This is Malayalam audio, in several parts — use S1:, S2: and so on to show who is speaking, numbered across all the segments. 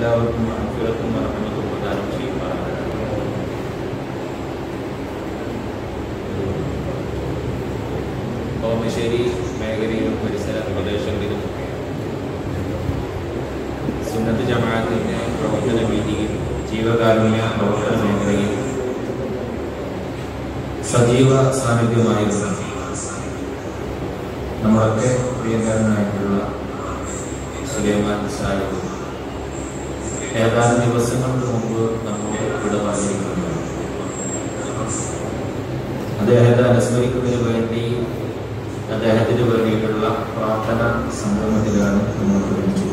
S1: എല്ലാവർക്കും അനുഗ്രഹത്തും മറക്കുന്നതും പ്രദാനം ചെയ്യുമാറാകട്ടെ ഓമശ്ശേരി മേഖലയിലും പരിസര പ്രദേശങ്ങളിലും സുന്നത്ത് ജമാഅത്തിന്റെ പ്രവർത്തന രീതിയിൽ ജീവകാരുണ്യ പ്രവർത്തന മേഖലയിൽ സജീവ സാന്നിധ്യമായിരുന്ന നമ്മളൊക്കെ പ്രിയങ്കരനായിട്ടുള്ള സുലൈമാൻ സാഹിബ് ഏതാനും ദിവസങ്ങൾക്ക് മുമ്പ് നമ്മോട് ഇവിടെ പറഞ്ഞിരിക്കുന്നു അദ്ദേഹത്തെ അനുസ്മരിക്കുന്നതിന് വേണ്ടി അദ്ദേഹത്തിന് വേണ്ടിയിട്ടുള്ള പ്രാർത്ഥന സംഗമത്തിലാണ് നമ്മൾ ഒരുമിച്ചു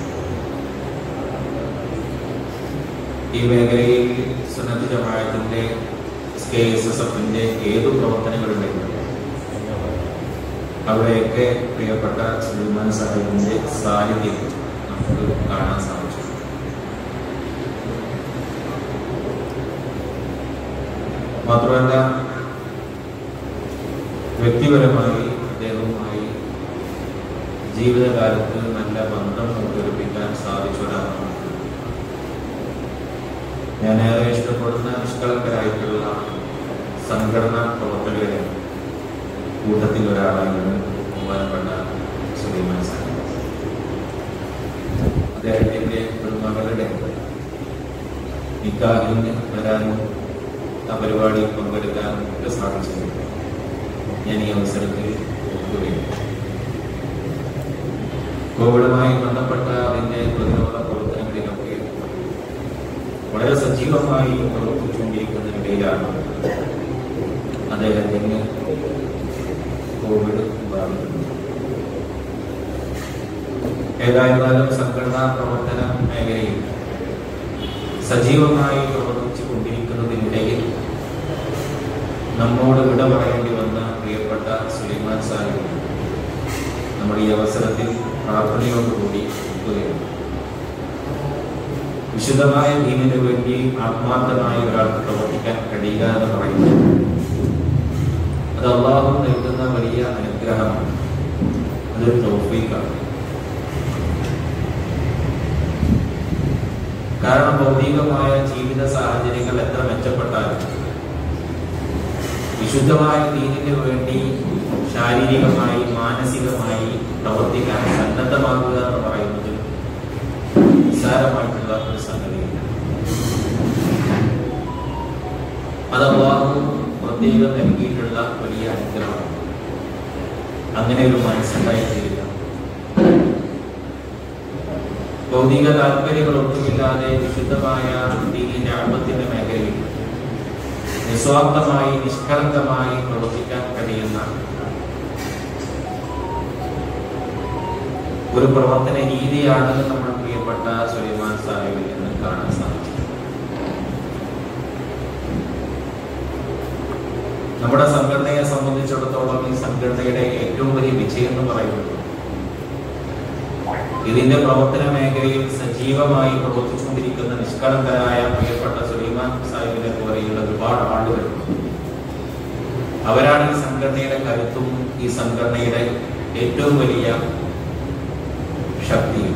S1: ഈ മേഖലയിൽ സുന്നത്ത് ജമാഅത്തിന്റെ കെ എസ് എസ് എഫിന്റെ ഏതു പ്രവർത്തനങ്ങളുണ്ടെങ്കിലും അവിടെയൊക്കെ പ്രിയപ്പെട്ട സുലൈമാൻ സാഹിബിന്റെ സാന്നിധ്യം നമുക്ക് കാണാൻ സാധിച്ചു മാത്രമല്ല വ്യക്തിപരമായി അദ്ദേഹവുമായി ജീവിതകാലത്ത് നല്ല ബന്ധം ഉറപ്പിക്കാൻ സാധിച്ച ഒരാളാണ് ഞാൻ ഏറെ ഇഷ്ടപ്പെടുന്ന നിഷ്കളങ്കരായിട്ടുള്ള സംഘടനാ പ്രവർത്തകരുടെ കൂട്ടത്തിൽ ഒരാളായിരുന്നു ബഹുമാനപ്പെട്ട സുലൈമാൻ സാഹിബ് അദ്ദേഹത്തിന്റെ ഒരു മകളുടെ നിക്കാഹിന് വരാനും ആ പരിപാടിയിൽ പങ്കെടുക്കാനും ഒക്കെ സാധിച്ചത് ഞാൻ ഈ അവസരത്തിൽ ഓർക്കുകയാണ് കോവിഡുമായി ബന്ധപ്പെട്ട അതിന്റെ പ്രതിരോധ പ്രവർത്തനങ്ങളിലൊക്കെ വളരെ സജീവമായി പ്രവർത്തിച്ചുകൊണ്ടിരിക്കുന്നതിനിടയിലാണ് അദ്ദേഹത്തിന് കോവിഡ് ബാധിക്കുന്നത് ഏതായിരുന്നാലും സംഘടനാ പ്രവർത്തന മേഖലയിൽ സജീവമായി പ്രവർത്തിച്ചു കൊണ്ടിരിക്കുന്നതിനിടയിൽ നമ്മോട് വിട പറയേണ്ടി വന്ന പ്രിയപ്പെട്ട സുലൈമാൻ സാഹിബ് നമ്മൾ ഈ അവസരത്തിൽ പ്രാർത്ഥനയോടുകൂടി ഓർക്കുകയാണ് വിശുദ്ധമായ ദീനിന് വേണ്ടി ആത്മാർത്ഥമായി ഒരാൾക്ക് പ്രവർത്തിക്കാൻ കഴിയുക എന്ന് പറയുന്നത് അത് അള്ളാഹു നൽകുന്ന വലിയ അനുഗ്രഹമാണ് അതൊരു തോഫീക്കാണ് കാരണം ഭൗതികമായ ജീവിത സാഹചര്യങ്ങൾ എത്ര മെച്ചപ്പെട്ടാലും വിശുദ്ധമായ ദീനിന് വേണ്ടി ശാരീരികമായി മാനസികമായി പ്രവർത്തിക്കാൻ സന്നദ്ധമാകുക എന്ന് പറയുന്നത് നിസ്സാരമായിട്ടുള്ള ഒരു സംഗതിയില്ല അത് അള്ളാഹു പ്രത്യേകം നൽകിയിട്ടുള്ള വലിയ അനുഗ്രഹമാണ് അങ്ങനെ ഒരു മനസ്സുണ്ടായി തീരുക ഭൗതിക താല്പര്യങ്ങളൊന്നുമില്ലാതെ വിശുദ്ധമായ ദീനിന്റെ അമ്പത്തിന്റെ മേഖലയിൽ നിസ്വാർത്ഥമായി നിഷ്കളങ്കമായി പ്രവർത്തിക്കാൻ കഴിയുന്ന ഒരു പ്രവർത്തന രീതിയാണ് നമ്മൾ പ്രിയപ്പെട്ട സുലൈമാൻ സാഹിബിൽ നിന്ന് കാണാൻ സാധിച്ചത് നമ്മുടെ സംഘടനയെ സംബന്ധിച്ചിടത്തോളം ഈ സംഘടനയുടെ ഏറ്റവും വലിയ വിജയം എന്ന് പറയുന്നത് ഇതിന്റെ പ്രവർത്തന മേഖലയിൽ സജീവമായി പ്രവർത്തിച്ചുകൊണ്ടിരിക്കുന്ന നിഷ്കളങ്കരായ പ്രിയപ്പെട്ട സുലൈമാൻ സാഹിബിനെ പോലെയുള്ള ഒരുപാട് ആളുകൾ അവരാണ് ഈ സംഘടനയുടെ കരുത്തും ഈ സംഘടനയുടെ ഏറ്റവും വലിയ ശക്തിയും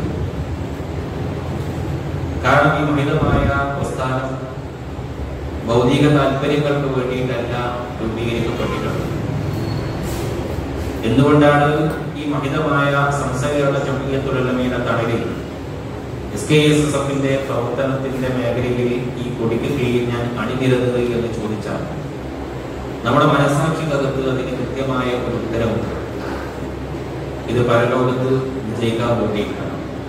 S1: കാരണം ഈ മഹിതമായ പ്രസ്ഥാനം ഭൗതിക താല്പര്യങ്ങൾക്ക് വേണ്ടിയിട്ടല്ല രൂപീകരിക്കപ്പെട്ടിട്ടുള്ളത് എന്തുകൊണ്ടാണ് ഈ മഹിതമായ സംസകരണ ജമീയത്തുലമയുടെ തണലിൽ എസ് കെ എസ് എസ് എഫിന്റെ പ്രവർത്തനത്തിന്റെ മേഖലയിൽ ഈ കൊടിക്ക് കീഴിൽ ഞാൻ അണിനിരുന്നത് എന്ന് ചോദിച്ചാൽ നമ്മുടെ മനസാക്ഷിക്കകത്ത് അതിന് കൃത്യമായ ഒരു ഉത്തരവുണ്ട് ഇത് പരലോകത്ത് വിജയിക്കാൻ വേണ്ടിയിട്ടാണ്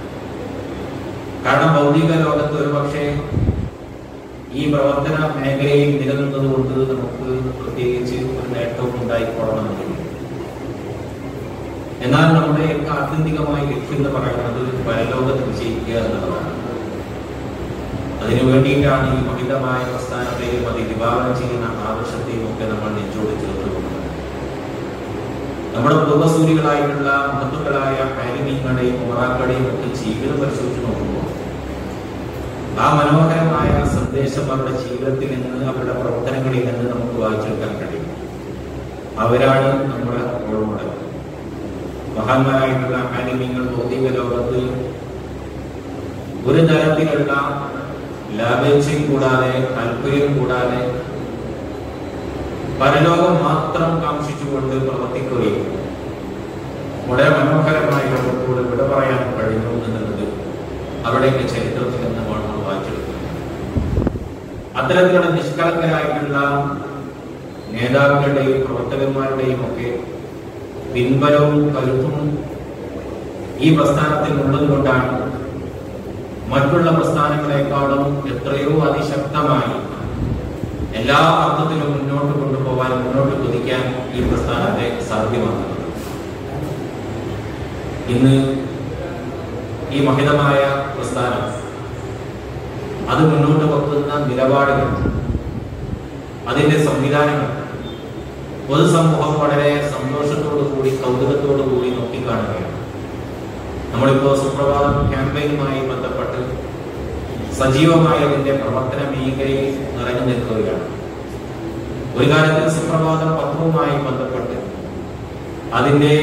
S1: കാരണം ഭൗതിക ലോകത്ത് ഒരു പക്ഷേ ഈ പ്രവർത്തന മേഖലയിൽ നിലനിന്നത് കൊണ്ട് നമുക്ക് പ്രത്യേകിച്ച് ഒരു നേട്ടവും ഉണ്ടായിക്കൊള്ളണമെന്നില്ല എന്നാൽ നമ്മുടെ ആത്യന്തികമായ ലക്ഷ്യം എന്ന് പറയുന്നത് പരലോകത്ത് വിജയിക്കുക എന്നുള്ളതാണ് അതിനു വേണ്ടിയിട്ടാണ് ഈ മഹിതമായ പ്രസ്ഥാനത്തെയും അത് വിഭാവനം ചെയ്യുന്ന ആദർശത്തെയും ഒക്കെ നമ്മൾ നെഞ്ചോട് ചേർത്തുകൊണ്ടത് നമ്മുടെ പൂർവസൂരികളായിട്ടുള്ള മഹത്തുക്കളായ കാരിമീങ്ങളുടെയും ഉമറാക്കളുടെയും ഒക്കെ ജീവിതം പരിശോധിച്ച് നോക്കുമ്പോൾ ആ മനോഹരമായ സന്ദേശം അവരുടെ ജീവിതത്തിൽ നിന്ന് അവരുടെ പ്രവർത്തനങ്ങളിൽ നിന്ന് നമുക്ക് വായിച്ചെടുക്കാൻ കഴിയും അവരാണ് നമ്മുടെ റോൾ മോഡൽ മഹാന്മാരായിട്ടുള്ള ആലിമ്യങ്ങൾ ഭൗതിക ലോകത്ത് ഒരു തരത്തിലുള്ള ലാഭേച്ഛയും കൂടാതെ താല്പര്യം കൂടാതെ പരലോകം മാത്രം കാക്ഷിച്ചുകൊണ്ട് പ്രവർത്തിക്കുകയും വളരെ മനോഹരമായ ലോകത്തോട് വിട പറയാൻ കഴിഞ്ഞു എന്നുള്ളത് അവിടെയൊക്കെ ചരിത്രത്തിൽ നിന്ന് നമ്മൾ വായിച്ചെടുക്കുന്നത് അത്തരത്തിലുള്ള നിഷ്കളങ്കരായിട്ടുള്ള നേതാക്കളുടെയും പ്രവർത്തകന്മാരുടെയും ഒക്കെ പിൻബലവും കരുത്തും ഈ പ്രസ്ഥാനത്തിൽ ഉള്ളതുകൊണ്ടാണ് മറ്റുള്ള പ്രസ്ഥാനങ്ങളെക്കാളും എത്രയോ അതിശക്തമായി എല്ലാ അർത്ഥത്തിലും മുന്നോട്ട് കൊണ്ടുപോകാൻ മുന്നോട്ട് കുതിക്കാൻ ഈ പ്രസ്ഥാനത്തെ സാധ്യമാക്കുന്നത് ഇന്ന് ഈ മഹിതമായ പ്രസ്ഥാനം അത് മുന്നോട്ട് വെക്കുന്ന നിലപാടുകൾ അതിന്റെ സംവിധാനങ്ങൾ പൊതുസമൂഹം വളരെ സന്തോഷത്തോടു കൂടി കൗതുകത്തോടു കൂടി നോക്കിക്കാണുകയാണ് നമ്മളിപ്പോ സുപ്രഭാതം ക്യാമ്പയിനുമായി ബന്ധപ്പെട്ട് സജീവമായ അതിന്റെ പ്രവർത്തന മേഖലയിൽ നിറഞ്ഞു നിൽക്കുകയാണ് ഒരു കാലത്ത് സുപ്രഭാതം പത്രവുമായി ബന്ധപ്പെട്ട് അതിന്റെ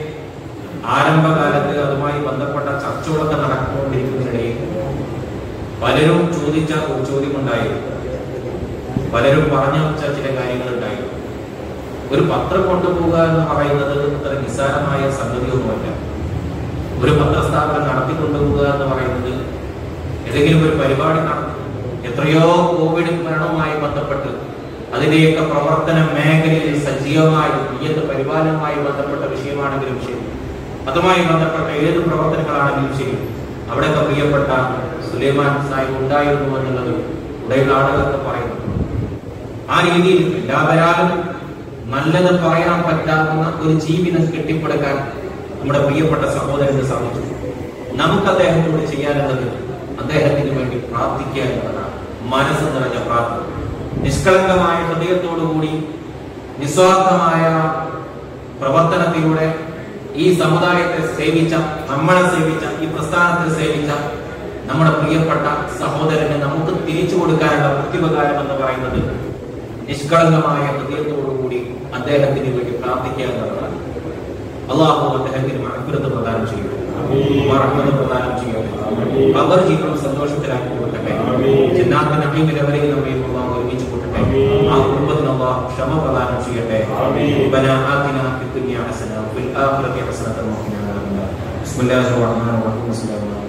S1: ആരംഭകാലത്ത് അതുമായി ബന്ധപ്പെട്ട ചർച്ചകളൊക്കെ നടന്നുകൊണ്ടിരിക്കുന്നതിനിടയിൽ പലരും ചോദിച്ച ഒരു ചോദ്യമുണ്ടായിരുന്നു പലരും പറഞ്ഞു വെച്ച ചില കാര്യങ്ങളുണ്ടായിരുന്നു ഒരു പത്രം കൊണ്ടുപോകുക എന്ന് പറയുന്നത് അത്ര നിസ്സാരമായ സംഗതിയൊന്നുമല്ല ഒരു പത്രസ്ഥാപനം നടത്തിക്കൊണ്ടുപോകുക എന്ന് പറയുന്നത് ഏതെങ്കിലും ഒരു പരിപാടി നടത്തി എത്രയോ കോവിഡ് മരണവുമായി ബന്ധപ്പെട്ട് അതിന്റെയൊക്കെ പ്രവർത്തന മേഖലയിൽ സജീവമായി ഈയത്ത് പരിപാലനവുമായി ബന്ധപ്പെട്ട വിഷയമാണെങ്കിലും ശരി അതുമായി ബന്ധപ്പെട്ട ഏത് പ്രവർത്തനങ്ങളാണെങ്കിലും ശരി അവിടെയൊക്കെ പ്രിയപ്പെട്ട സുലൈമാൻ സാഹിബ് ഉണ്ടായിരുന്നു എന്നുള്ളത് ഉടയനാടുകളൊക്കെ പറയുന്നു ആ രീതിയിൽ എല്ലാവരാലും നല്ലത് പറയാൻ പറ്റാവുന്ന ഒരു ജീവിതം കെട്ടിപ്പടുക്കാൻ നമ്മുടെ പ്രിയപ്പെട്ട സഹോദരന് സാധിച്ചു നമുക്ക് അദ്ദേഹത്തോട് ചെയ്യാനുള്ളത് അദ്ദേഹത്തിന് വേണ്ടി പ്രാർത്ഥിക്കുക എന്നതാണ് മനസ്സ് നിറഞ്ഞ പ്രാർത്ഥന നിഷ്കളങ്കമായ ഹൃദയത്തോടുകൂടി നിസ്വാർത്ഥമായ പ്രവർത്തനത്തിലൂടെ ഈ സമുദായത്തെ സേവിച്ച നമ്മളെ സേവിച്ച ഈ പ്രസ്ഥാനത്തെ സേവിച്ച നമ്മുടെ പ്രിയപ്പെട്ട സഹോദരന് നമുക്ക് തിരിച്ചു കൊടുക്കാനുള്ള പ്രത്യുപകാരം എന്ന് പറയുന്നത് നിഷ്കളങ്കമായ ഹൃദയത്തോടുകൂടി അദ്ദേഹത്തിന് വേണ്ടി പ്രാർത്ഥിക്കുക എന്നതാണ് അള്ളാഹു അദ്ദേഹത്തിന് മഴക്കുരത്ത് പ്രദാനം ചെയ്യട്ടെ മറക്കുന്നത് പ്രദാനം ചെയ്യട്ടെ അവർ ജീവിതം സന്തോഷത്തിലാക്കി കൊടുക്കട്ടെ ജന്നാത്ത് നബീമിൽ അവരെയും നമ്മയും അള്ളാഹു ഒരുമിച്ച് കൊടുക്കട്ടെ ആ കുടുംബത്തിന് അള്ളാഹു ക്ഷമ പ്രദാനം ചെയ്യട്ടെ ربنا آتنا في الدنيا حسنة وفي الآخرة حسنة وقنا عذاب النار بسم الله الرحمن الرحيم السلام عليكم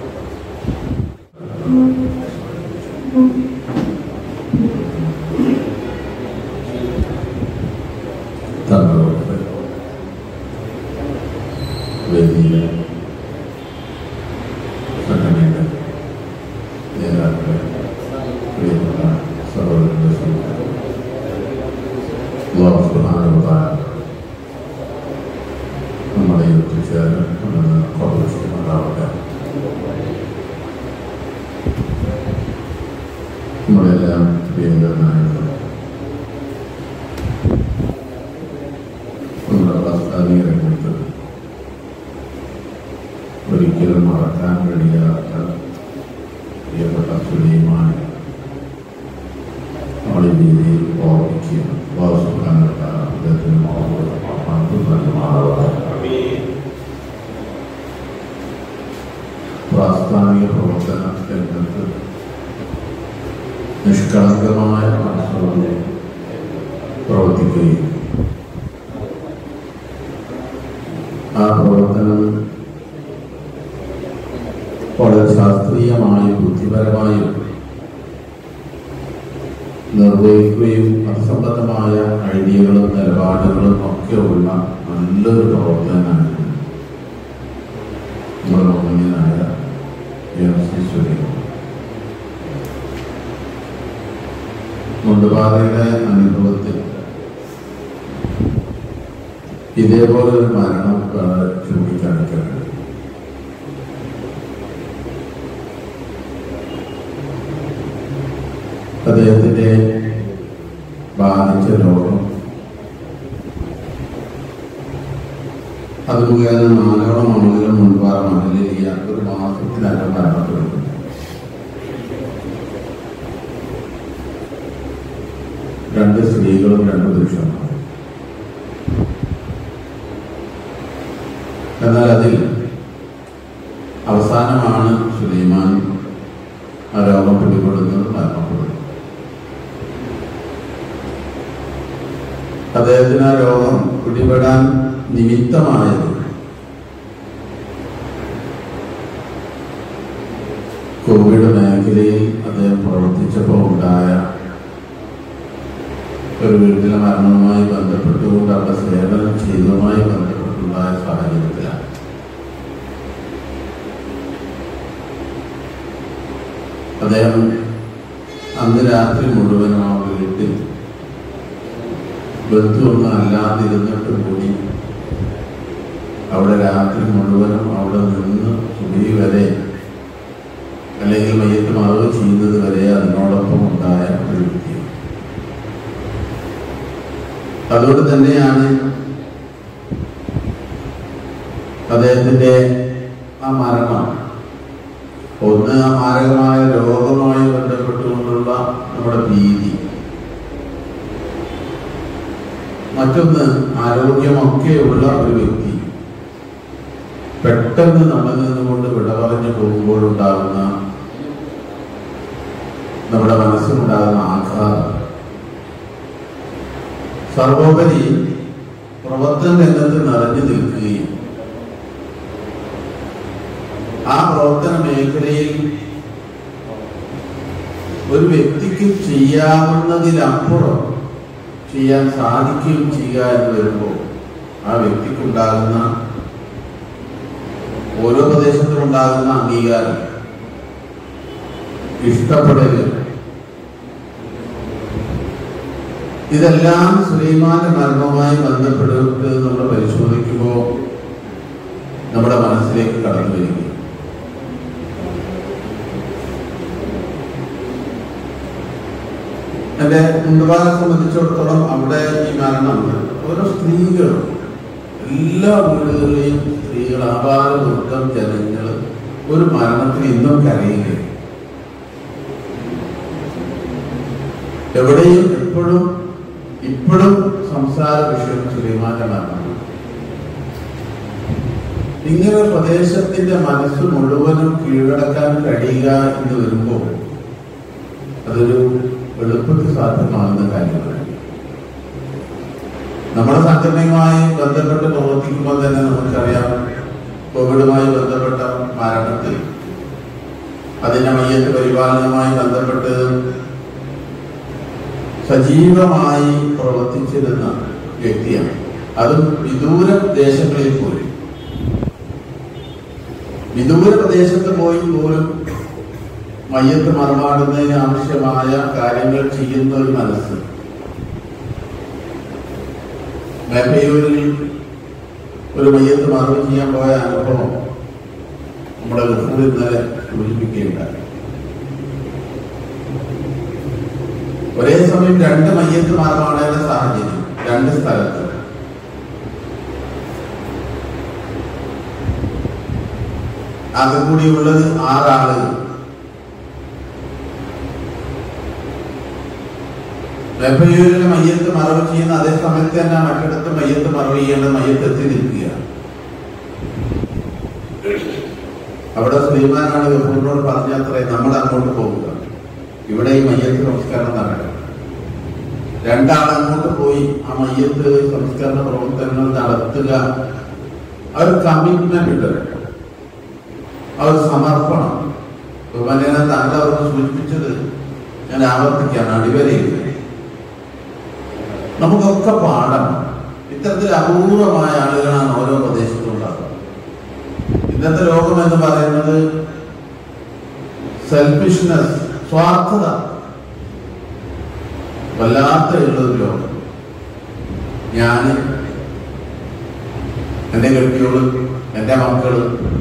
S2: തങ്ങളുടെ വലിയ സംഘടനയുടെ നേതാക്കളെ പ്രിയപ്പെട്ട സഹോദരന്റെ സുഹാനുഭവ നമ്മളെ എത്തിച്ചേർന്ന് നമ്മളെ പ്രദർശിക്കുന്നുണ്ടാവട്ടെ നമ്മളെല്ലാം പ്രിയങ്കരനായിരുന്നു നമ്മുടെ പ്രസ്ഥാനീയ രംഗത്ത് ഒരിക്കലും മറക്കാൻ കഴിയാത്ത പ്രിയപ്പെട്ട സുലൈമാൻ നമ്മുടെ രീതിയിൽ ഓർമ്മിക്കുകയും വാസുഖാനുള്ള അദ്ദേഹത്തിന് പ്രാസ്ഥാനിക പ്രവർത്തന രംഗത്ത് നിഷ്കളങ്കമായ മനസ്സോടെ പ്രവർത്തിക്കുകയും ആ പ്രവർത്തനം വളരെ ശാസ്ത്രീയമായും ബുദ്ധിപരമായും നിർവഹിക്കുകയും അസംബന്ധമായ ഐഡിയകളും നിലപാടുകളും ഒക്കെ ഉള്ള നല്ലൊരു പ്രവർത്തനമായിരുന്നു നമ്മുടെ ബഹുമാന്യനായ എം സി സുരേന്ദ്രൻ മുണ്ടുപാതയുടെ അനുഭവത്തിൽ ഇതേപോലെ ഒരു മരണം വേറെ ചൂണ്ടിക്കാണിക്കാൻ കഴിയും അദ്ദേഹത്തിന്റെ ബാധിച്ച രോഗം അത് മുഖേന നാലോളം ആളുകൾ മുൻപാറ് മഹലിയ ഒരു മാസത്തിനകം മരണപ്പെടുന്നു രണ്ട് സ്ത്രീകളും രണ്ട് പുരുഷന്മാരും എന്നാൽ അതിൽ അവസാനമാണ് സുലൈമാൻ ആ രോഗം പിടിപെടുന്നത് മരണപ്പെടുന്നു അദ്ദേഹത്തിന് ആ രോഗം പിടിപെടാൻ നിമിത്തമായത് കോവിഡ് മേഖലയിൽ അദ്ദേഹം പ്രവർത്തിച്ചപ്പോൾ ഉണ്ടായ ഒരു വീട്ടിലെ മരണവുമായി ബന്ധപ്പെട്ടുകൊണ്ട് അവിടെ സേവനം ചെയ്തതുമായി ബന്ധപ്പെട്ടുണ്ടായ സാഹചര്യത്തിലാണ് അദ്ദേഹം അന്ന് രാത്രി മുഴുവനും ആ വീട്ടിൽ ബന്ധുവൊന്നും അല്ലാതിരുന്നിട്ട് കൂടി അവിടെ രാത്രി മുഴുവനും അവിടെ നിന്ന് സുബി വരെ അല്ലെങ്കിൽ മയ്യത്ത് മറവ് ചെയ്യുന്നത് വരെ അതിനോടൊപ്പം ഉണ്ടായ ഒരു വ്യക്തിയാണ് അതുകൊണ്ട് തന്നെയാണ് അദ്ദേഹത്തിന്റെ ആ മരണം ഒന്ന് ആ മാരകമായ രോഗവുമായി ബന്ധപ്പെട്ടുകൊണ്ടുള്ള നമ്മുടെ ഭീതി മറ്റൊന്ന് ആരോഗ്യമൊക്കെയുള്ള ഒരു വ്യക്തി പെട്ടെന്ന് നമ്മിൽ നിന്നുകൊണ്ട് വിട പറഞ്ഞു പോകുമ്പോഴുണ്ടാകുന്ന നമ്മുടെ മനസ്സിലുണ്ടാകുന്ന ആഘാതം സർവോപരി പ്രവർത്തന രംഗത്ത് നിറഞ്ഞു നിൽക്കുകയും ആ പ്രവർത്തന മേഖലയിൽ ഒരു വ്യക്തിക്ക് ചെയ്യാവുന്നതിലപ്പുറം ചെയ്യാൻ സാധിക്കുകയും ചെയ്യുക എന്ന് വരുമ്പോൾ ആ വ്യക്തിക്കുണ്ടാകുന്ന ഓരോ പ്രദേശത്തും ഉണ്ടാകുന്ന അംഗീകാരം ഇഷ്ടപ്പെടല് ഇതെല്ലാം സുലൈമാന്റെ മരണവുമായി ബന്ധപ്പെട്ട് നമ്മൾ പരിശോധിക്കുമ്പോൾ നമ്മുടെ മനസ്സിലേക്ക് കടന്നു വരികയും എന്റെ മുണ്ടുപാലെ സംബന്ധിച്ചിടത്തോളം അവിടെ ഈ മരണം ഓരോ സ്ത്രീകളും എല്ലാ വീടുകളിലെയും സ്ത്രീകൾ ആപാല വൃദ്ധം ജനങ്ങൾ ഒരു മരണത്തിന് ഇന്നും കരയുകയും എവിടെയും എപ്പോഴും ഇപ്പോഴും സംസാര വിഷയം സുലൈമാന്റെ മരണമാണ് ഇങ്ങനെ ഒരു പ്രദേശത്തിന്റെ മനസ്സ് മുഴുവനും കീഴടക്കാൻ കഴിയുക എന്ന് വരുമ്പോൾ അതൊരു എളുപ്പത്തിൽ സാധ്യമാകുന്ന കാര്യമാണ് നമ്മുടെ സംഘടനയുമായി ബന്ധപ്പെട്ട് പ്രവർത്തിക്കുമ്പോൾ തന്നെ നമുക്കറിയാം കോവിഡുമായി ബന്ധപ്പെട്ട മരണത്തിൽ അതിന്റെ മയ്യത്ത് പരിപാലനവുമായി ബന്ധപ്പെട്ട് സജീവമായി പ്രവർത്തിച്ചിരുന്ന വ്യക്തിയാണ് അതും വിദൂര ദേശങ്ങളിൽ പോയി വിദൂര പ്രദേശത്ത് പോയി പോലും മയ്യത്ത് മറമാടുന്നതിന് ആവശ്യമായ കാര്യങ്ങൾ ചെയ്യുന്ന ഒരു മനസ്സ് മേപ്പയൂരിൽ ഒരു മയ്യത്ത് മറവ് ചെയ്യാൻ പോയ അനുഭവം നമ്മുടെ ഗഫൂർ ഇന്നലെ സൂചിപ്പിക്കുകയുണ്ടായി ഒരേ സമയം രണ്ട് മയ്യത്ത് മറമാടേണ്ട സാഹചര്യം രണ്ട് സ്ഥലത്ത് ആകെ കൂടിയുള്ളത് ആറാളുകൾ വെപ്പയൂരിലെ മയ്യത്ത് മറവ് ചെയ്യുന്ന അതേ സമയത്ത് തന്നെ മറ്റിടത്ത് മയ്യത്ത് മറവ് ചെയ്യേണ്ട മയ്യത്ത് എത്തി നിൽക്കുകയാണ് അവിടെ ശ്രീമാനാണ് ഗഫൂറിനോട് പറഞ്ഞത്രേ നമ്മൾ അങ്ങോട്ട് പോവുക ഇവിടെ ഈ മയ്യത്ത് സംസ്കരണം നടക്കണം രണ്ടാൾ അങ്ങോട്ട് പോയി ആ മയ്യത്ത് സംസ്കരണ പ്രവർത്തനങ്ങൾ നടത്തുക ആ ഒരു കമ്മിറ്റ്മെന്റ് ഉണ്ട് ആ ഒരു സമർപ്പണം ബഹുമാന താങ്കൾ അവർക്ക് സൂചിപ്പിച്ചത് ഞാൻ ആവർത്തിക്കാണ് അടിവരയിൽ നമുക്കൊക്കെ പാഠം ഇത്തരത്തിൽ അപൂർവമായ ആളുകളാണ് ഓരോ പ്രദേശത്തും ഉണ്ടാകുന്നത് ഇന്നത്തെ ലോകം എന്ന് പറയുന്നത് സെൽഫിഷ്നെസ് സ്വാർത്ഥത വല്ലാത്ത ഉള്ളൊരു ലോകം ഞാൻ എന്റെ കെട്ടിയോള് എന്റെ മക്കള്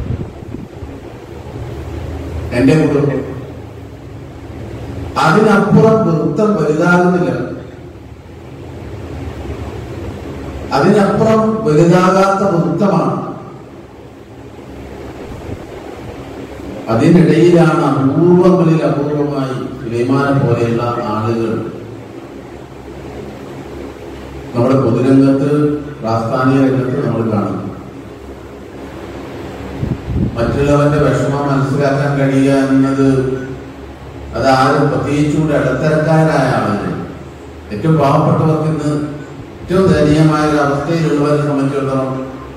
S2: എന്റെ കുടുംബം അതിനപ്പുറം വൃത്തം വലുതാകുന്നില്ല അതിനപ്പുറം വലുതാകാത്ത വൃത്തമാണ് അതിനിടയിലാണ് അപൂർവങ്ങളിൽ അപൂർവമായി സുലൈമാനെ പോലെയുള്ള ആളുകൾ നമ്മുടെ പൊതുരംഗത്ത് പ്രാസ്ഥാനിക രംഗത്ത് നമ്മൾ കാണുന്നു മറ്റുള്ളവന്റെ വിഷമം മനസ്സിലാക്കാൻ കഴിയുക എന്നത് അത് ആരും പ്രത്യേകിച്ചും കൂടെ ഇടത്തരക്കാരായ ആളുകൾ ഏറ്റവും പാവപ്പെട്ടവർക്ക് ഇന്ന് ഏറ്റവും ദയനീയമായ ഒരു അവസ്ഥയിലുള്ളവരെ സംബന്ധിച്ചിടത്തോളം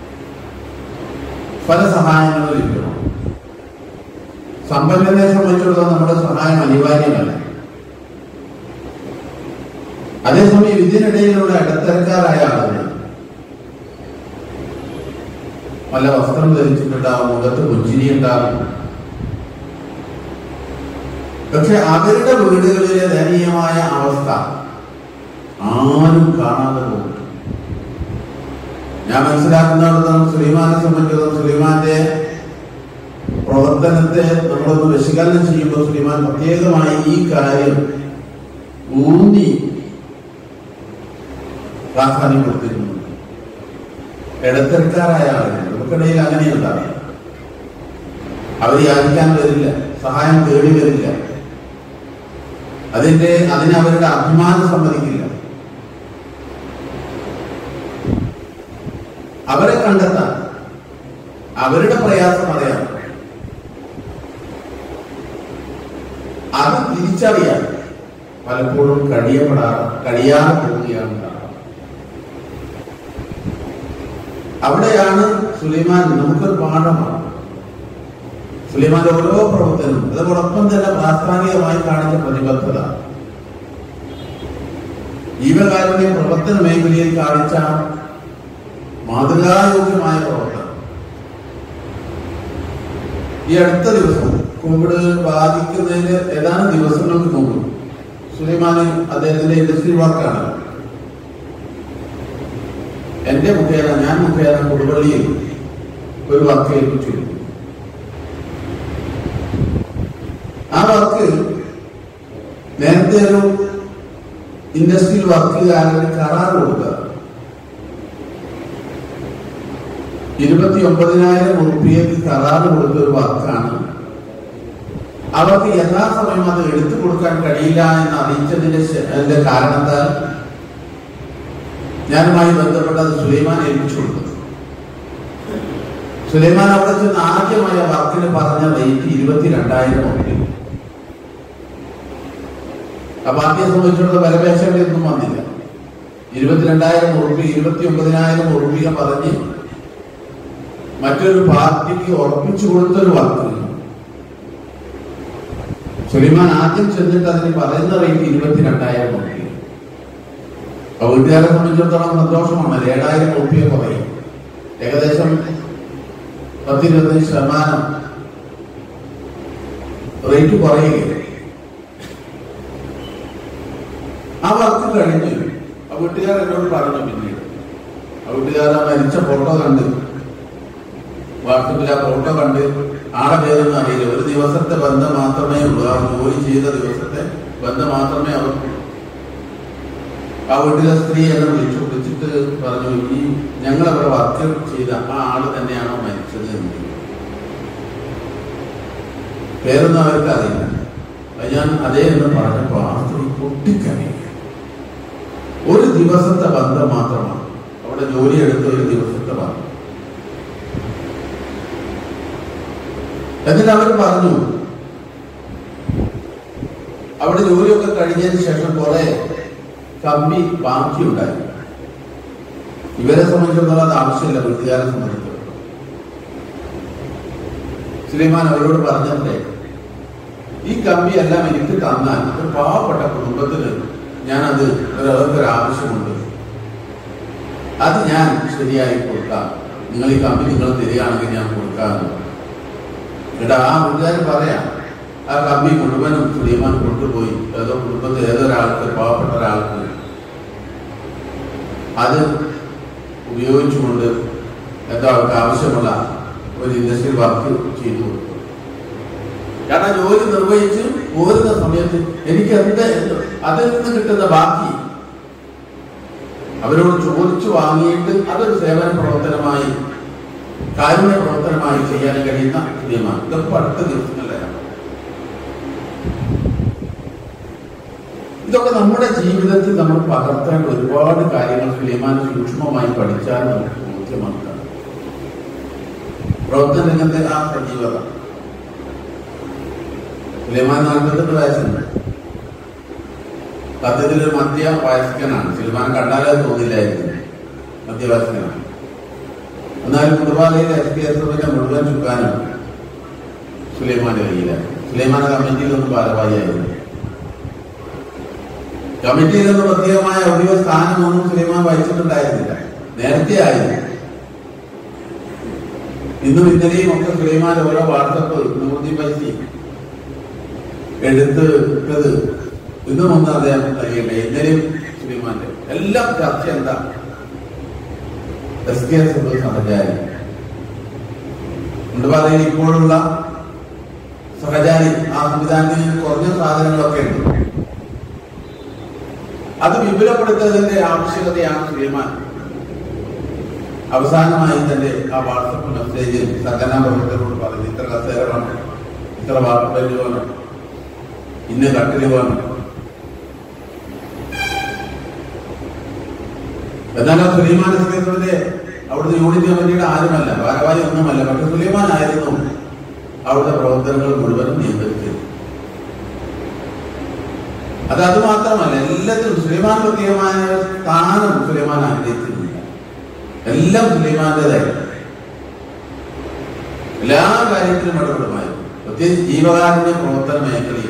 S2: പല സഹായങ്ങളും ലഭിക്കണം സമ്പന്നനെ സംബന്ധിച്ചിടത്തോളം നമ്മുടെ സഹായം അനിവാര്യമല്ല അതേസമയം ഇതിനിടയിലുള്ള ഇടത്തരക്കാരായ ആളുകൾ നല്ല വസ്ത്രം ധരിച്ചിട്ടുണ്ടാവും മുഖത്ത് പുഞ്ചിരി ഉണ്ടാവും പക്ഷെ അവരുടെ വീടുകളിലെ ദയനീയമായ അവസ്ഥ ആരും കാണാതെ പോകും ഞാൻ മനസ്സിലാക്കുന്നിടത്തോളം ശ്രീമാനെ സംബന്ധിച്ചിടത്തോളം ശ്രീമാന്റെ പ്രവർത്തനത്തെ നമ്മളൊന്ന് വിശകലനം ചെയ്യുമ്പോൾ ശ്രീമാൻ പ്രത്യേകമായി ഈ കാര്യം ഊന്നി പ്രാധാന്യം കൊടുത്തിരുന്നു ഇടത്തരക്കാരായ ആളുകൾ നമുക്കിടയിൽ അങ്ങനെയുണ്ടാവും അവർ യാചിക്കാൻ വരില്ല സഹായം തേടി വരില്ല അതിന്റെ അതിന് അവരുടെ അഭിമാനം സമ്മതിക്കില്ല അവരെ കണ്ടെത്താൻ അവരുടെ പ്രയാസം അറിയാം അത് തിരിച്ചറിയാൻ പലപ്പോഴും കഴിയപ്പെടാറ് കഴിയാതെ പോവുകയാണ് ഉണ്ടാവുക. അവിടെയാണ് സുലൈമാൻ നമുക്കൊരു പാഠമാണ് സുലൈമാന്റെ ഓരോ പ്രവർത്തനവും അതോടൊപ്പം തന്നെ പ്രാസ്ഥാനികമായി കാണിച്ച പ്രതിബദ്ധത ജീവകാരുണ്യ പ്രവർത്തന മേഖലയിൽ കാണിച്ച മാതൃകായോഗ്യമായ പ്രവർത്തനം ഈ അടുത്ത ദിവസം കോവിഡ് ബാധിക്കുന്നതിന് ഏതാനും ദിവസങ്ങൾക്ക് മുമ്പ് സുലൈമാന് അദ്ദേഹത്തിന്റെ ഇൻഡസ്ട്രി വർക്കാണ് എന്റെ മുഖേന ഞാൻ മുഖേന കൊടുവള്ളിയിൽ ഒരു വർക്ക് ഏൽപ്പിച്ചിരുന്നു ആ വർക്ക് നേരത്തെ ഒരു ഇൻഡസ്ട്രിയൽ വർക്കുകാരന് കരാർ കൊടുക്കുക ഇരുപത്തി ഒമ്പതിനായിരം ഉറുപ്പിയക്ക് കരാർ കൊടുത്ത ഒരു വർക്കാണ് അവർക്ക് യഥാസമയം അത് എടുത്തു കൊടുക്കാൻ കഴിയില്ല എന്ന് അറിയിച്ചതിന്റെ ശ- അതിന്റെ കാരണത്താൽ ഞാനുമായി ബന്ധപ്പെട്ടത് സുലൈമാൻ ഏൽപ്പിച്ചു കൊടുത്തു സുലൈമാൻ അവിടെ ചെന്ന് ആദ്യമായ വർക്കിന് പറഞ്ഞ റേറ്റ് ഇരുപത്തിരണ്ടായിരം ഉറുപ്പിക അപ്പൊ ആദ്യം സംബന്ധിച്ചിടത്തോളം വിലപേശകളൊന്നും വന്നില്ല ഇരുപത്തിരണ്ടായിരം ഉറുപ്പി ഇരുപത്തി ഒമ്പതിനായിരം ഉറുപ്പിക പറഞ്ഞ് മറ്റൊരു പാർട്ടിക്ക് ഉറപ്പിച്ചു കൊടുത്തൊരു വർക്ക് സുലൈമാൻ ആദ്യം ചെന്നിട്ട് അതിന് പറയുന്ന റേറ്റ് ഇരുപത്തിരണ്ടായിരം ഉറുപ്പിക അപ്പൊ വീട്ടുകാരെ സംബന്ധിച്ചിടത്തോളം സന്തോഷമാണ് ഏഴായിരം ഉറുപ്പിക കുറയും ഏകദേശം പത്തിരുപത്തഞ്ച് ശതമാനം റേറ്റ് കുറയുകയാണ് ആ വർക്ക് കഴിഞ്ഞു ആ വീട്ടുകാർ എന്നോട് പറഞ്ഞു പിന്നീട് ആ വീട്ടുകാർ ആ മരിച്ച ഫോട്ടോ കണ്ട് വാട്സപ്പിൽ ആ ഫോട്ടോ കണ്ട് ആളെ പേരൊന്നും അറിയില്ല ഒരു ദിവസത്തെ ബന്ധം മാത്രമേ ഉള്ളൂ ആ ജോലി ചെയ്ത ദിവസത്തെ ബന്ധം മാത്രമേ അവർക്കുള്ളൂ ആ വീട്ടിലെ സ്ത്രീ എന്നെ വിളിച്ചു വിളിച്ചിട്ട് പറഞ്ഞു ഈ ഞങ്ങൾ അവിടെ വർക്ക് ചെയ്ത ആ ആള് തന്നെയാണോ മരിച്ചത് എന്ന് ചോദിച്ചു. പേരൊന്നും അവർക്ക് അറിയില്ല അത് ഞാൻ അതേ എന്ന് പറഞ്ഞപ്പോ ആ സ്ത്രീ പൊട്ടിക്കരയുക ഒരു ദിവസത്തെ ബന്ധം മാത്രമാണ് അവിടെ ജോലി എടുത്ത ഒരു ദിവസത്തെ ബന്ധം എന്നിട്ട് അവർ പറഞ്ഞു അവിടെ ജോലിയൊക്കെ കഴിഞ്ഞതിന് ശേഷം കുറെ കമ്പി ബാക്കിയുണ്ടായി ഇവരെ സംബന്ധിച്ചിടത്തോളം അത് ആവശ്യമില്ല വീട്ടുകാരെ സംബന്ധിച്ചിടത്തോളം സുലൈമാൻ അവരോട് പറഞ്ഞത്രേ ഈ കമ്പി എല്ലാം എനിക്ക് തന്നാൽ ഒരു പാവപ്പെട്ട കുടുംബത്തിന് ഞാനത് ഒരു അവർക്കൊരു ആവശ്യമുണ്ട് അത് ഞാൻ ശരിയായി കൊടുക്കാം നിങ്ങൾ ഈ കമ്പി നിങ്ങൾ തരികയാണെങ്കിൽ ഞാൻ കൊടുക്കാമെന്ന് എന്നിട്ട് ആ വീട്ടുകാർ പറയാം ആ കമ്പി മുഴുവനും സുലൈമാൻ കൊണ്ടുപോയി ഏതോ കുടുംബത്തിൽ ഏതൊരാൾക്ക് ഒരു പാവപ്പെട്ട ഒരാൾക്ക് അത് ഉപയോഗിച്ചുകൊണ്ട് എന്തോ അവർക്ക് ആവശ്യമുള്ള ഒരു ഇൻഡസ്ട്രി വർക്ക് ചെയ്തു കൊടുത്തു കാരണം ജോലി നിർവഹിച്ച് പോരുന്ന സമയത്ത് എനിക്ക് എന്ത് അതിൽ നിന്ന് കിട്ടുന്ന ബാക്കി അവരോട് ചോദിച്ചു വാങ്ങിയിട്ട് അതൊരു സേവന പ്രവർത്തനമായി കാരുണ്യ പ്രവർത്തനമായി ചെയ്യാൻ കഴിയുന്ന നിയമമാണ് ഇതൊക്കെ അടുത്ത ദിവസങ്ങളിലാണ് ഇതൊക്കെ നമ്മുടെ ജീവിതത്തിൽ നമ്മൾ പകർത്തേണ്ട ഒരുപാട് കാര്യങ്ങൾ സുലൈമാൻ സൂക്ഷ്മമായി പഠിച്ചാൽ നമുക്ക് ബോധ്യമാക്കാം പ്രവർത്തന രംഗത്തെ ആ സജീവത സുലൈമാൻ നാൽപ്പത്തെട്ട് വയസ്സുണ്ട് സത്യത്തിൽ ഒരു മധ്യ വയസ്കനാണ് സുലൈമാൻ കണ്ടാലേ തോന്നില്ലായിരുന്നു മധ്യവയസ്കനാണ് എന്നാലും കുടുംബാലയിലെ എസ് പി എസ് എഫിന്റെ മുഴുവൻ ചുക്കാനും സുലൈമാന്റെ കയ്യിലാണ് സുലൈമാൻ കമ്മിറ്റിയിലൊന്നും ഭാരവാഹിയായിരുന്നു കമ്മിറ്റിയിലൊന്നും പ്രത്യേകമായ ഒഴിവ് സ്ഥാനമൊന്നും സുലൈമാൻ വഹിച്ചിട്ടുണ്ടായിരുന്നില്ല നേരത്തെ ആയിരുന്നു ഇന്നും ഇന്നലെയും ഒക്കെ സുലൈമാൻ ഓരോ വാട്സപ്പ് നൂറ്റി പൈസ എടുത്ത് ഇട്ടത് ഇന്നും ഒന്നും അദ്ദേഹം അറിയില്ല ഇന്നലെയും സുലൈമാന്റെ എല്ലാം ചർച്ച എന്താ എസ് കെ എസ് സഹചാരി മുണ്ടുപാതയിൽ ഇപ്പോഴുള്ള സഹചാരി ആ സംവിധാനത്തിൽ കുറഞ്ഞ സാധനങ്ങളൊക്കെ ഉണ്ട് അത് വിപുലപ്പെടുത്തുന്നതിന്റെ ആവശ്യകതയാണ് സുലൈമാൻ അവസാനമായി തന്റെ ആ വാട്സപ്പ് മെസ്സേജിൽ സംഘടനാ പ്രവർത്തകരോട് പറഞ്ഞു ഇത്ര കസേര വേണം ഇത്ര വാർത്തപ്പല്ല് വേണം ഇന്ന കട്ടില് വേണം എന്നാൽ ആ സുലൈമാൻ എസ്കേസിന്റെ അവിടുത്തെ യൂണിറ്റ് കമ്മിറ്റിയുടെ ആരുമല്ല ഭാരവാഹി ഒന്നുമല്ല പക്ഷെ സുലൈമാൻ ആയിരുന്നു അവിടുത്തെ പ്രവർത്തനങ്ങൾ മുഴുവനും നിയന്ത്രിച്ചത് അത് അത് മാത്രമല്ല എല്ലാത്തിനും സുലൈമാൻ പ്രത്യേകമായ സ്ഥാനം സുലൈമാൻ ആഗ്രഹിച്ചിരുന്നില്ല എല്ലാം സുലൈമാന്റേതായി എല്ലാ കാര്യത്തിലും ഇടപെടുമായി പ്രത്യേകിച്ച് ജീവകാരുണ്യ പ്രവർത്തന മേഖലയിൽ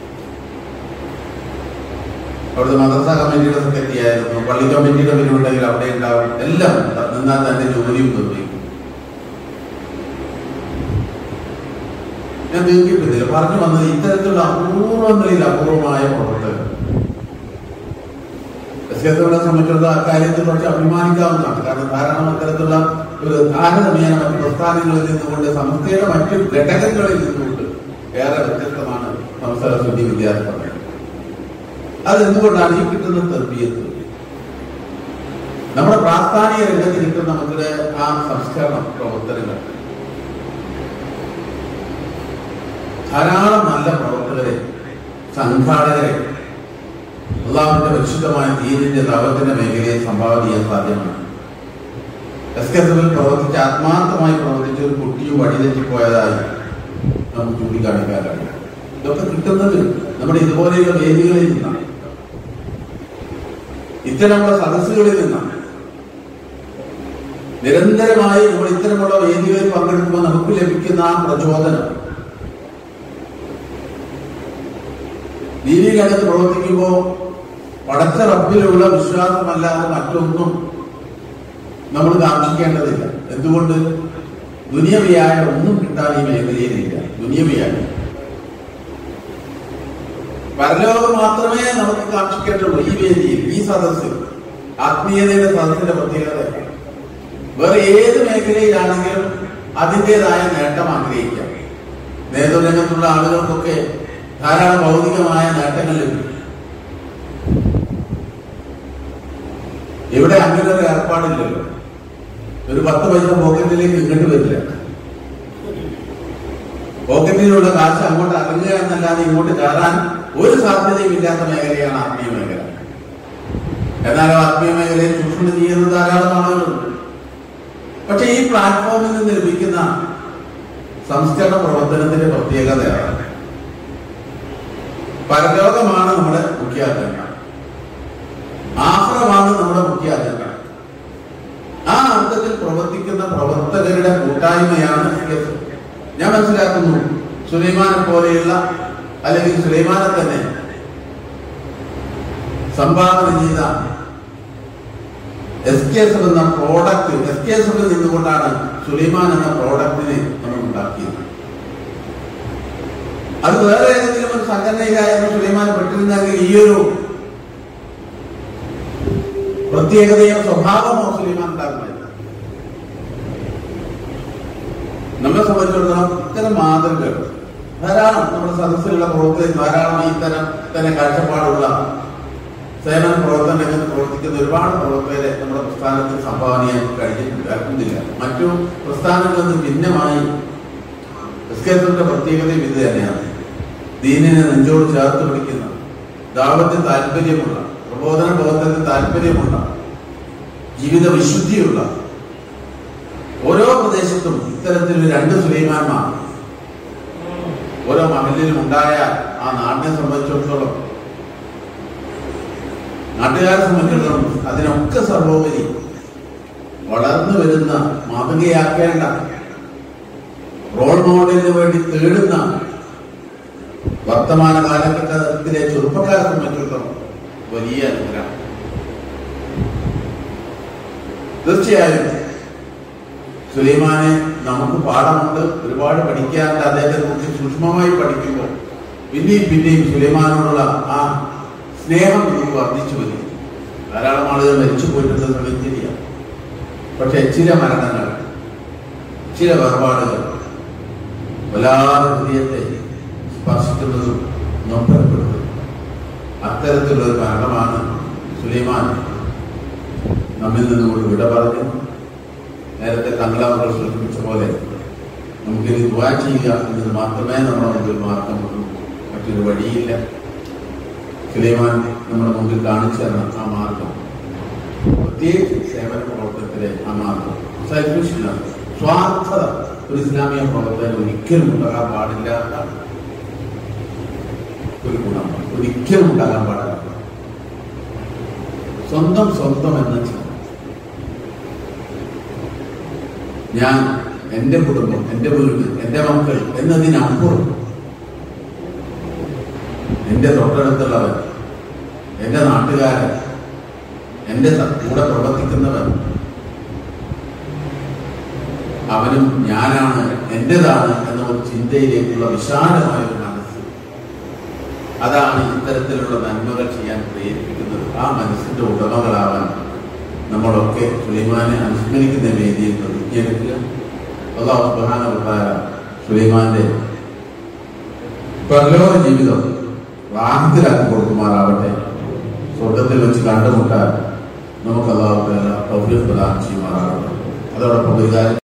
S2: അവിടുത്തെ മദ്രസ കമ്മിറ്റിയുടെ സെക്രട്ടറി ആയിരുന്നു പള്ളി കമ്മിറ്റിയുടെ പേരുണ്ടെങ്കിൽ അവിടെ ഉണ്ടാവും എല്ലാം നിന്നാൽ തന്നെ ജോലിയും നിർവഹിക്കും ഞാൻ ദീർഘിപ്പിച്ചില്ല പറഞ്ഞു വന്നത് ഇത്തരത്തിലുള്ള അപൂർവങ്ങളിൽ അപൂർവമായ പ്രവർത്തകർ എസ്കേത്തോടെ സംബന്ധിച്ചിടത്തോളം അക്കാര്യത്തിൽ കുറച്ച് അഭിമാനിക്കാവുന്നതാണ് കാരണം ധാരാളം അത്തരത്തിലുള്ള ഒരു താരതമ്യേന മറ്റ് പ്രസ്ഥാനങ്ങളിൽ നിന്നുകൊണ്ട് സംസ്ഥയുടെ മറ്റു ഘടകങ്ങളിൽ നിന്നുകൊണ്ട് ഏറെ വ്യത്യസ്തമാണ് സംസ്ഥാന ശുദ്ധി വിദ്യാർത്ഥി അതെന്തുകൊണ്ടാണ് ഈ കിട്ടുന്ന തെർബിയത്ത് നമ്മുടെ പ്രാസ്ഥാനിക രംഗത്ത് കിട്ടുന്ന നമ്മുടെ ആ സംസ്കരണ പ്രവർത്തനങ്ങൾ ധാരാളം നല്ല പ്രവർത്തകരെ സംഘാടകരെ അള്ളാഹുവിന്റെ പരിശുദ്ധമായ ദീനിന്റെ ദൗത്യത്തിന്റെ മേഖലയെ സംഭാവന ചെയ്യാൻ സാധ്യമാണ് എസ് കെ എസ് പ്രവർത്തിച്ച് ആത്മാർത്ഥമായി പ്രവർത്തിച്ച ഒരു കുട്ടിയും വഴിതെറ്റിപ്പോയതായി നമുക്ക് ചൂണ്ടിക്കാണിക്കാനാണ് ഇതൊക്കെ കിട്ടുന്നത് നമ്മുടെ ഇതുപോലെയുള്ള വേദികളിൽ നിന്നാണ് ഇത്തരമുള്ള സദസ്സുകളിൽ നിന്നാണ് നിരന്തരമായി നമ്മൾ ഇത്തരമുള്ള വേദികളിൽ പങ്കെടുക്കുമ്പോൾ നമുക്ക് ലഭിക്കുന്ന ആ പ്രചോദനം ദീനികകത്ത് പ്രവർത്തിക്കുമ്പോൾ പടച്ച റബ്ബിലുള്ള വിശ്വാസമല്ലാതെ മറ്റൊന്നും നമ്മൾ കാക്ഷിക്കേണ്ടതില്ല എന്തുകൊണ്ട് ദുനിയവിയായ ഒന്നും കിട്ടാൻ ഈ മേഖലയിലില്ല ദുനിയവിയായ പരലോകം മാത്രമേ നമുക്ക് കാക്ഷിക്കേണ്ടുള്ളൂ ഈ വേദിയിൽ ഈ സദസ്സിൽ ആത്മീയതയുടെ സദസ്സിന്റെ പ്രത്യേകത വേറെ ഏത് മേഖലയിലാണെങ്കിലും അതിൻ്റെതായ നേട്ടം ആഗ്രഹിക്കാം നേതൃരംഗത്തുള്ള ആളുകൾക്കൊക്കെ ധാരാളം ഭൗതികമായ നേട്ടങ്ങൾ ലഭിക്കും ഇവിടെ അങ്ങനെ ഒരു ഏർപ്പാടില്ലല്ലോ ഒരു പത്ത് പൈസ പോക്കറ്റിലേക്ക് ഇങ്ങോട്ട് വരില്ല പോക്കറ്റിലുള്ള കാശ് അങ്ങോട്ട് ഇറങ്ങുക എന്നല്ലാതെ ഇങ്ങോട്ട് കയറാൻ ഒരു സാധ്യതയും ഇല്ലാത്ത മേഖലയാണ് ആത്മീയ മേഖല എന്നാൽ ആത്മീയ മേഖലയിൽ ചൂഷണം ചെയ്യുന്ന ധാരാളം ആളുകളുണ്ട് പക്ഷെ ഈ പ്ലാറ്റ്ഫോമിൽ നിന്ന് ലഭിക്കുന്ന സംസ്കരണ പ്രവർത്തനത്തിന്റെ പ്രത്യേകതയാണ് പരലോകമാണ് നമ്മുടെ മുഖ്യ അജണ്ട ആഹ്റമാണ് നമ്മുടെ മുഖ്യ അജണ്ട ആ അർത്ഥത്തിൽ പ്രവർത്തിക്കുന്ന പ്രവർത്തകരുടെ കൂട്ടായ്മയാണ് CSO. ഞാൻ മനസ്സിലാക്കുന്നു സുലൈമാനെ പോലെയുള്ള അല്ലെങ്കിൽ സുലൈമാനെ തന്നെ സംഭാവന ചെയ്ത എസ് കെ എസ് എന്ന പ്രോഡക്റ്റ് എസ് കെ എസ് എഫിൽ നിന്നുകൊണ്ടാണ് സുലൈമാൻ എന്ന പ്രോഡക്റ്റിനെ നമ്മൾ ഉണ്ടാക്കിയത് അത് വേറെ ഏതെങ്കിലും ഒരു സംഘടനയിലായിരുന്നു സുലൈമാൻ പെട്ടിരുന്നെങ്കിൽ ഈ ഒരു പ്രത്യേകതയോ സ്വഭാവമോ സുലൈമാൻ ഉണ്ടാകുമായിരുന്നു നമ്മളെ സംബന്ധിച്ചിടത്തോളം ഇത്തരം മാതൃകകൾ ധാരാളം നമ്മുടെ സദസ്സിലുള്ള പ്രവർത്തകർ ധാരാളം ഇത്തരം തന്നെ കാഴ്ചപ്പാടുള്ള സേവന പ്രവർത്തന രംഗത്ത് പ്രവർത്തിക്കുന്ന ഒരുപാട് പ്രവർത്തകരെ നമ്മുടെ പ്രസ്ഥാനത്തിൽ സംഭാവന ചെയ്യാൻ കഴിഞ്ഞിട്ടുണ്ട് ആക്കുന്നില്ല മറ്റു പ്രസ്ഥാനങ്ങളിൽ നിന്ന് ഭിന്നമായി എസ്കേസിന്റെ പ്രത്യേകതയും ഇത് തന്നെയാണ് ദീനിനെ നെഞ്ചോട് ചേർത്ത് പിടിക്കുന്ന ദാവത്തിൽ താല്പര്യമുള്ള പ്രബോധന പ്രവർത്തനത്തിൽ താല്പര്യമുള്ള ജീവിത വിശുദ്ധിയുള്ള ഓരോ പ്രദേശത്തും ഇത്തരത്തിൽ രണ്ട് സുലൈമാന്മാർ ഓരോ മഹലിലും ഉണ്ടായ ആ നാടിനെ സംബന്ധിച്ചിടത്തോളം നാട്ടുകാരെ സംബന്ധിച്ചിടത്തോളം അതിനൊക്കെ സർവോപരി വളർന്നു വരുന്ന മാതൃകയാക്കേണ്ട റോൾ മോഡലിന് വേണ്ടി തേടുന്ന വർത്തമാന കാലഘട്ടത്തിലെ ചെറുപ്പക്കാരെ സംബന്ധിച്ചിടത്തോളം വലിയ അനുഗ്രഹം തീർച്ചയായും സുലൈമാനെ നമുക്ക് പാഠമുണ്ട് ഒരുപാട് പഠിക്കാറുണ്ട് അദ്ദേഹത്തെ കുറിച്ച് സൂക്ഷ്മമായി പഠിക്കുമ്പോൾ പിന്നെയും പിന്നെയും സുലൈമാനോടുള്ള ആ സ്നേഹം നമുക്ക് വർദ്ധിച്ചു വരും ധാരാളം ആളുകൾ മരിച്ചു പോയിട്ടുള്ള സമയത്തില്ല പക്ഷെ ചില മരണങ്ങൾ ചില വേർപാടുകൾ വല്ലാതെ ഹൃദയത്തെ സ്പർശിക്കുന്നതും നൊമ്പരപ്പെടുന്നതും അത്തരത്തിലുള്ള ഒരു മരണമാണ് സുലൈമാൻ നമ്മിൽ നിന്നുകൊണ്ട് വിട പറഞ്ഞു നേരത്തെ തങ്ങളവർ സൂചിപ്പിച്ച പോലെ നമുക്കിനി ദുവാ ചെയ്യുക എന്നത് മാത്രമേ നമ്മുടെ മുമ്പിൽ മാർഗമുള്ളൂ മറ്റൊരു വഴിയില്ല സുലൈമാൻ നമ്മുടെ മുമ്പിൽ കാണിച്ചു തന്ന ആ മാർഗം പ്രത്യേകിച്ച് സേവന പ്രവർത്തനത്തിലെ ആ മാർഗം സെൽഫിഷ്നസ് സ്വാർത്ഥത ഒരു ഇസ്ലാമിക പ്രവർത്തനം ഒരിക്കലും ഉണ്ടാകാൻ പാടില്ലാത്ത ഒരു ഗുണമാണ് ഒരിക്കലും ഉണ്ടാകാൻ പാടില്ല സ്വന്തം സ്വന്തം എന്ന ചിന്ത ഞാൻ എന്റെ കുടുംബം എന്റെ വീട് എന്റെ മക്കൾ എന്നതിനപ്പുറം എന്റെ തൊട്ടടുത്തുള്ളവൻ എന്റെ നാട്ടുകാരൻ എന്റെ സ- കൂടെ പ്രവർത്തിക്കുന്നവൻ അവനും ഞാനാണ് എന്റേതാണ് എന്ന ഒരു ചിന്തയിലേക്കുള്ള വിശാലമായ ഒരു മനസ്സ് അതാണ് ഇത്തരത്തിലുള്ള നന്മകൾ ചെയ്യാൻ പ്രേരിപ്പിക്കുന്നത് ആ മനസ്സിന്റെ ഉടമകളാവാൻ നമ്മളൊക്കെ സുലൈമാനെ അനുസ്മരിക്കുന്ന വേദിയിൽ പ്രതിജ്ഞയെടുക്കുക അള്ളാഹു സുബ്ഹാനഹു വ തആല സുലൈമാന്റെ പരലോക ജീവിതം റാഹത്തിലാക്കി കൊടുക്കുമാറാവട്ടെ സ്വർഗത്തിൽ വെച്ച് കണ്ടുമുട്ടാൻ നമുക്ക് അള്ളാഹു തആല തൗഫീഖ് പ്രദാനം ചെയ്യുമാറാവട്ടെ അതോടൊപ്പം ഒരു കാര്യം